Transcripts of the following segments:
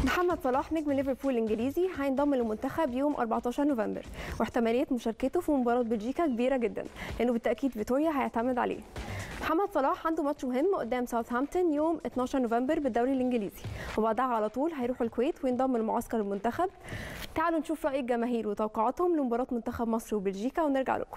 محمد صلاح نجم ليفربول الانجليزي هينضم للمنتخب يوم 14 نوفمبر واحتماليه مشاركته في مباراه بلجيكا كبيره جدا لانه بالتاكيد فيتوريا هيعتمد عليه محمد صلاح عنده ماتش مهم قدام ساوثهامبتون يوم 12 نوفمبر بالدوري الانجليزي وبعدها على طول هيروح الكويت وينضم لمعسكر المنتخب تعالوا نشوف راي الجماهير وتوقعاتهم لمباراه منتخب مصر وبلجيكا ونرجع لكم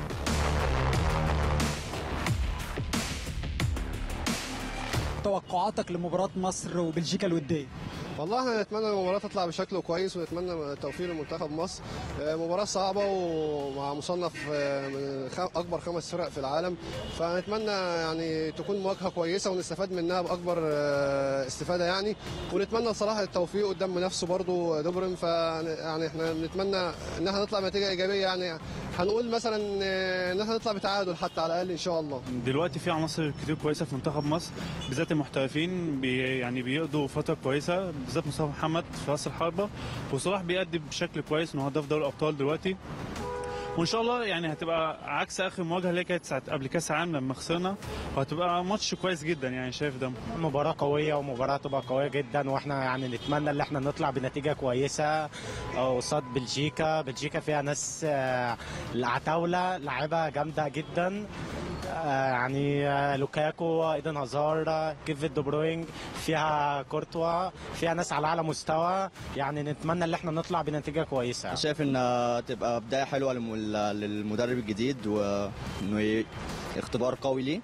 توقعاتك لمباراة مصر وبلجيكا الودية والله احنا نتمنى المباراة تطلع بشكل كويس ونتمنى التوفيق لمنتخب مصر آه، مباراة صعبة ومع مصنف آه، من خ- أكبر خمس فرق في العالم فنتمنى يعني تكون مواجهة كويسة ونستفاد منها بأكبر آه، استفادة يعني ونتمنى صلاح التوفيق قدام منافسه برضه دوبرن ف يعني احنا بنتمنى ان احنا نطلع بنتيجة إيجابية يعني هنقول مثلا آه، ان احنا نطلع بتعادل حتى على الأقل إن شاء الله دلوقتي في عناصر كتير كويسه في منتخب مصر بالذات المحترفين بي يعني بيقضوا فتره كويسه بالذات مصطفى محمد في راس الحربه وصلاح بيأدي بشكل كويس انه هداف دوري الابطال دلوقتي وان شاء الله يعني هتبقى عكس اخر مواجهه اللي هي كانت ساعه قبل كاس العالم لما خسرنا وهتبقى ماتش كويس جدا يعني شايف ده مباراة قوية ومباراة تبقى قوية جدا واحنا يعني نتمنى ان احنا نطلع بنتيجة كويسة آه، قصاد بلجيكا، بلجيكا فيها ناس آه، العتاولة لعيبة جامدة جدا آه، يعني آه، لوكاكو ايدن هازار آه، كيفن دي بروينج فيها كورتوا فيها ناس على اعلى مستوى يعني نتمنى ان احنا نطلع بنتيجة كويسة شايف ان تبقى بدايه حلوه للم- للمدرب الجديد وانه ي- اختبار قوي ليه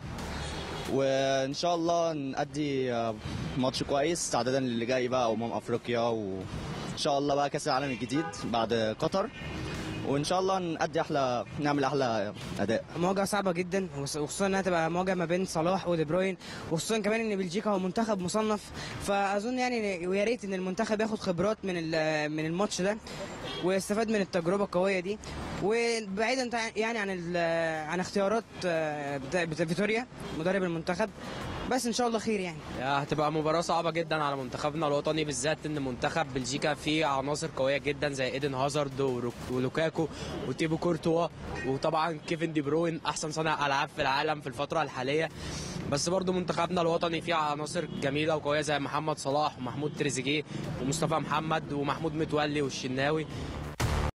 وان شاء الله نأدي ماتش كويس استعدادا للي جاي بقى امم افريقيا وان شاء الله بقى كاس العالم الجديد بعد قطر وان شاء الله نأدي احلى نعمل احلى اداء مواجهه صعبه جدا وخصوصا انها تبقى مواجهه ما بين صلاح ودي بروين وخصوصا كمان ان بلجيكا هو منتخب مصنف فاظن يعني ويا ريت ان المنتخب ياخد خبرات من ال- من الماتش ده ويستفاد من التجربه القويه دي وبعيدا تع- يعني عن ال- عن اختيارات آه، بتا- بتا- فيتوريا مدرب المنتخب بس ان شاء الله خير يعني هتبقى مباراة صعبة جدا على منتخبنا الوطني بالذات ان منتخب بلجيكا فيه عناصر قوية جدا زي ايدن هازارد وروك- ولوكاكو وتيبو كورتوا وطبعا كيفن دي بروين احسن صانع العاب في العالم في الفترة الحالية بس برضو منتخبنا الوطني فيه عناصر جميلة وقوية زي محمد صلاح ومحمود تريزيجيه ومصطفى محمد ومحمود متولي والشناوي